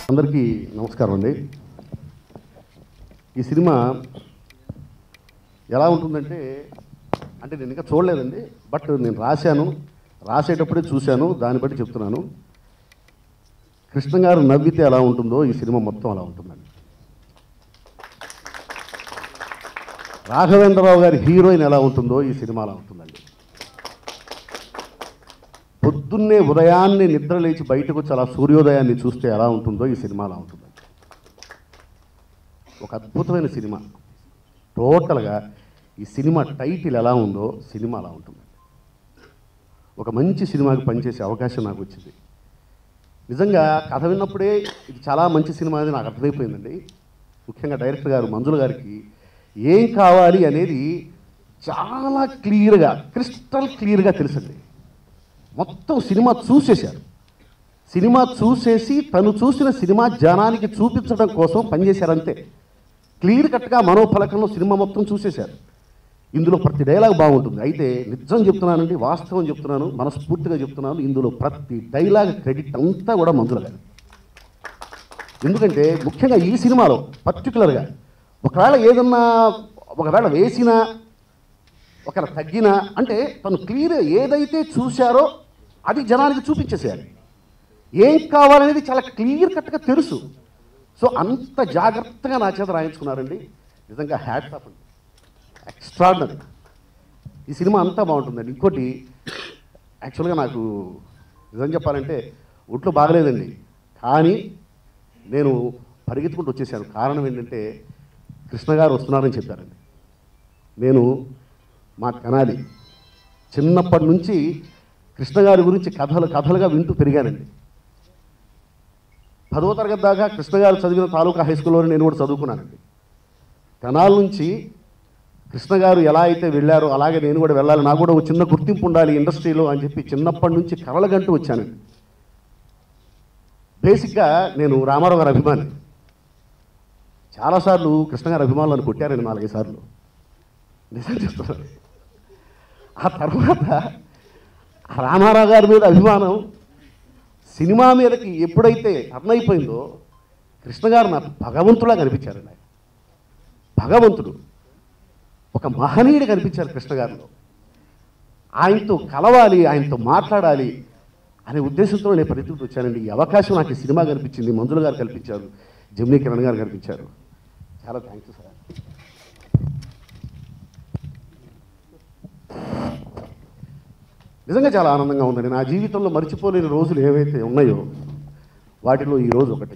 అందరికీ నమస్కారం అండి ఈ సినిమా ఎలా ఉంటుందంటే అంటే నేను ఇంకా చూడలేదండి బట్ నేను రాశాను రాసేటప్పుడే చూశాను దాన్ని బట్టి చెప్తున్నాను కృష్ణ గారు నవ్వితే ఎలా ఉంటుందో ఈ సినిమా మొత్తం అలా ఉంటుందండి రాఘవేంద్రరావు గారి హీరోయిన్ ఎలా ఉంటుందో ఈ సినిమా అలా ఉంటుందండి పొద్దున్నే ఉదయాన్నే నిద్ర లేచి బయటకు వచ్చి అలా సూర్యోదయాన్ని చూస్తే ఎలా ఉంటుందో ఈ సినిమా అలా ఉంటుందండి ఒక అద్భుతమైన సినిమా టోటల్గా ఈ సినిమా టైటిల్ ఎలా ఉందో సినిమా అలా ఉంటుందండి ఒక మంచి సినిమాకి పనిచేసే అవకాశం నాకు వచ్చింది నిజంగా కథ విన్నప్పుడే ఇది చాలా మంచి సినిమా అని నాకు అర్థమైపోయిందండి ముఖ్యంగా డైరెక్టర్ గారు మంజుల గారికి ఏం కావాలి అనేది చాలా క్లియర్గా క్రిస్టల్ క్లియర్గా తెలుసండి మొత్తం సినిమా చూసేశారు సినిమా చూసేసి తను చూసిన సినిమా జనానికి చూపించడం కోసం పనిచేశారు అంతే క్లియర్ కట్గా మనోఫలకంలో సినిమా మొత్తం చూసేశారు ఇందులో ప్రతి డైలాగ్ బాగుంటుంది అయితే నిజం చెప్తున్నానండి వాస్తవం చెప్తున్నాను మనస్ఫూర్తిగా చెప్తున్నాను ఇందులో ప్రతి డైలాగ్ క్రెడిట్ అంతా కూడా మందుల గారు ఎందుకంటే ముఖ్యంగా ఈ సినిమాలో పర్టికులర్గా ఒకవేళ ఏదన్నా ఒకవేళ వేసినా ఒకవేళ తగ్గినా అంటే తను క్లియర్ ఏదైతే చూశారో అది జనానికి చూపించేసేయాలి ఏం కావాలనేది చాలా క్లియర్ కట్గా తెలుసు సో అంత జాగ్రత్తగా నా చేత రాయించుకున్నారండి నిజంగా హ్యాట్స్ ఆఫ్ అండి ఎక్స్ట్రాడినరీ ఈ సినిమా అంతా బాగుంటుందండి ఇంకోటి యాక్చువల్గా నాకు నిజం చెప్పాలంటే ఒంట్లో బాగలేదండి కానీ నేను పరిగెత్తుకుంటూ వచ్చేసాను కారణం ఏంటంటే కృష్ణ గారు వస్తున్నారని చెప్పారండి నేను మా తెనాలి చిన్నప్పటి నుంచి కృష్ణ గారి గురించి కథలు కథలుగా వింటూ పెరిగానండి పదవ తరగతి దాకా కృష్ణ గారు చదివిన తాలూకా హై స్కూల్లోనే నేను కూడా చదువుకున్నానండి తెనాల నుంచి కృష్ణ గారు ఎలా అయితే వెళ్ళారో అలాగే నేను కూడా వెళ్ళాలి నాకు కూడా ఒక చిన్న గుర్తింపు ఉండాలి ఇండస్ట్రీలో అని చెప్పి చిన్నప్పటి నుంచి కలలుగంటూ వచ్చానండి బేసిక్గా నేను రామారావు గారి అభిమాని చాలాసార్లు కృష్ణ గారి అభిమానులను కొట్టారండి నాలుగైదు సార్లు నిజం చెప్తున్నాను ఆ తర్వాత ఆ రామారావు గారి మీద అభిమానం సినిమా మీదకి ఎప్పుడైతే టర్న్ అయిపోయిందో కృష్ణ గారు నాకు భగవంతులా కనిపించారండి ఆయన భగవంతుడు ఒక మహనీయుడు కనిపించారు కృష్ణ గారిలో ఆయనతో కలవాలి ఆయనతో మాట్లాడాలి అనే ఉద్దేశంతో నేను పరిస్థితికి వచ్చానండి ఈ అవకాశం నాకు ఈ సినిమా కనిపించింది మంజుల గారు కల్పించారు జమినీ కిరణ్ గారు కనిపించారు చాలా థ్యాంక్స్ సార్ నిజంగా చాలా ఆనందంగా ఉందండి నా జీవితంలో మర్చిపోలేని రోజులు ఏవైతే ఉన్నాయో వాటిలో ఈ రోజు ఒకటి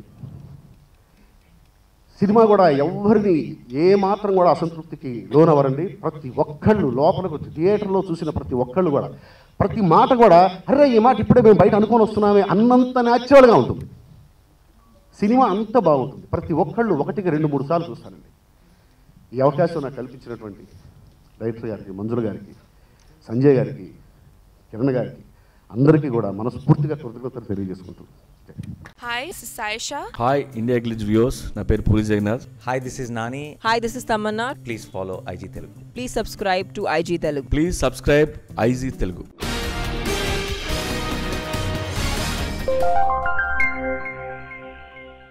సినిమా కూడా ఎవరిని ఏ మాత్రం కూడా అసంతృప్తికి లోనవరండి ప్రతి ఒక్కళ్ళు లోపలికి వచ్చి థియేటర్లో చూసిన ప్రతి ఒక్కళ్ళు కూడా ప్రతి మాట కూడా అరే ఈ మాట ఇప్పుడే మేము బయట అనుకొని వస్తున్నామే అన్నంత న్యాచురల్గా ఉంటుంది సినిమా అంత బాగుంటుంది ప్రతి ఒక్కళ్ళు ఒకటికి రెండు మూడు సార్లు చూస్తానండి ఈ అవకాశం నాకు కల్పించినటువంటి డైరెక్టర్ గారికి మంజుల గారికి సంజయ్ గారికి కిరణ్ గారికి అందరికీ కూడా మనస్ఫూర్తిగా కృతజ్ఞతలు తెలియజేసుకుంటున్నాను Hi, this is Saisha. Hi India glitz views నా పేరు Puri Jagannadh Hi, this is Nani. Hi, this is Tamanna. Please follow IG Telugu. Please subscribe to IG Telugu. Please subscribe IG Telugu